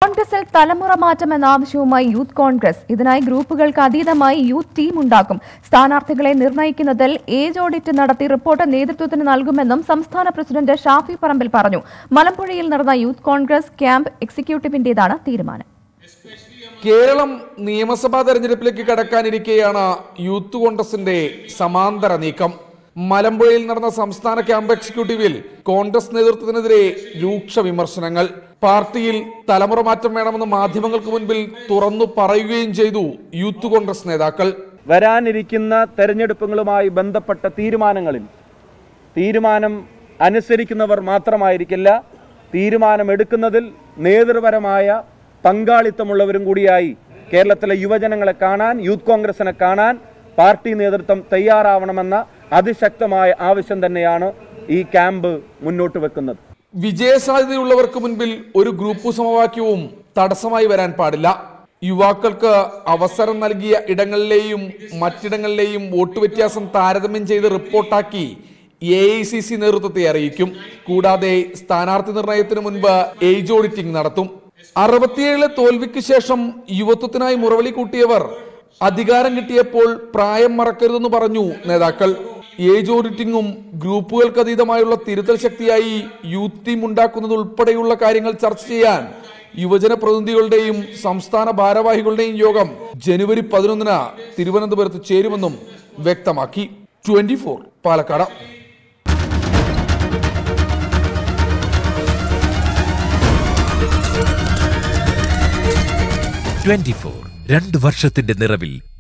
കോൺഗ്രസിൽ തലമുറ മാറ്റം എന്ന ആവശ്യവുമായി യൂത്ത് കോൺഗ്രസ് ഇതിനായി ഗ്രൂപ്പുകൾക്ക് അതീതമായി യൂത്ത് ടീം ഉണ്ടാക്കും സ്ഥാനാർത്ഥികളെ നിർണ്ണയിക്കുന്നതിൽ ഏജ് ഓഡിറ്റ് നടത്തി റിപ്പോർട്ട് നേതൃത്വത്തിന് നൽകുമെന്നും സംസ്ഥാന പ്രസിഡന്റ് ഷാഫി പറമ്പിൽ പറഞ്ഞു മലമ്പുഴയിൽ നടന്ന യൂത്ത് കോൺഗ്രസ് ക്യാമ്പ് എക്സിക്യൂട്ടീവിന്റേതാണ് തീരുമാനം കേരളം നിയമസഭാ തെരഞ്ഞെടുപ്പിലേക്ക് കടക്കാനിരിക്കെയാണ് യൂത്ത് കോൺഗ്രസിന്റെ സമാന്തര നീക്കം മലമ്പുഴയിൽ നടന്ന സംസ്ഥാന ക്യാമ്പ് എക്സിക്യൂട്ടീവിൽ കോൺഗ്രസ് നേതൃത്വത്തിനെതിരെ രൂക്ഷ വിമർശനങ്ങൾ പാർട്ടിയിൽ തലമുറ മാറ്റം വേണമെന്ന് മാധ്യമങ്ങൾക്ക് മുൻപിൽ തുറന്നു പറയുകയും ചെയ്തു യൂത്ത് കോൺഗ്രസ് നേതാക്കൾ വരാനിരിക്കുന്ന തെരഞ്ഞെടുപ്പുകളുമായി ബന്ധപ്പെട്ട തീരുമാനങ്ങളിൽ തീരുമാനം അനുസരിക്കുന്നവർ മാത്രമായിരിക്കില്ല തീരുമാനമെടുക്കുന്നതിൽ നേതൃപരമായ പങ്കാളിത്തമുള്ളവരും കൂടിയായി കേരളത്തിലെ യുവജനങ്ങളെ കാണാൻ യൂത്ത് കോൺഗ്രസിനെ കാണാൻ പാർട്ടി നേതൃത്വം തയ്യാറാവണമെന്ന അതിശക്തമായ ആവശ്യം തന്നെയാണ് ഈ ക്യാമ്പ് മുന്നോട്ട് വെക്കുന്നത് വിജയസാധ്യതയുള്ളവർക്ക് മുൻപിൽ ഒരു ഗ്രൂപ്പ് സമവാക്യവും തടസ്സമായി വരാൻ പാടില്ല യുവാക്കൾക്ക് അവസരം നൽകിയ ഇടങ്ങളിലെയും മറ്റിടങ്ങളിലെയും വോട്ട് വ്യത്യാസം താരതമ്യം ചെയ്ത് റിപ്പോർട്ടാക്കി എ ഐ സി സി നേതൃത്വത്തെ അറിയിക്കും കൂടാതെ സ്ഥാനാർത്ഥി നിർണയത്തിന് മുൻപ് ഏജ് ഓഡിറ്റിംഗ് നടത്തും അറുപത്തിയേഴിലെ തോൽവിക്ക് ശേഷം യുവത്വത്തിനായി മുറവിളി കൂട്ടിയവർ അധികാരം കിട്ടിയപ്പോൾ പ്രായം മറക്കരുതെന്ന് പറഞ്ഞു നേതാക്കൾ ഏജ് ഓഡിറ്റിംഗും ഗ്രൂപ്പുകൾക്ക് അതീതമായുള്ള തിരുത്തൽ ശക്തിയായി യൂത്ത് ടീം ഉണ്ടാക്കുന്നത് ഉൾപ്പെടെയുള്ള കാര്യങ്ങൾ ചർച്ച ചെയ്യാൻ യുവജന പ്രതിനിധികളുടെയും സംസ്ഥാന ഭാരവാഹികളുടെയും യോഗം ജനുവരി പതിനൊന്നിന് തിരുവനന്തപുരത്ത് ചേരുമെന്നും വ്യക്തമാക്കി twenty four Palakkad twenty four രണ്ട് വർഷത്തിന്റെ നിറവിൽ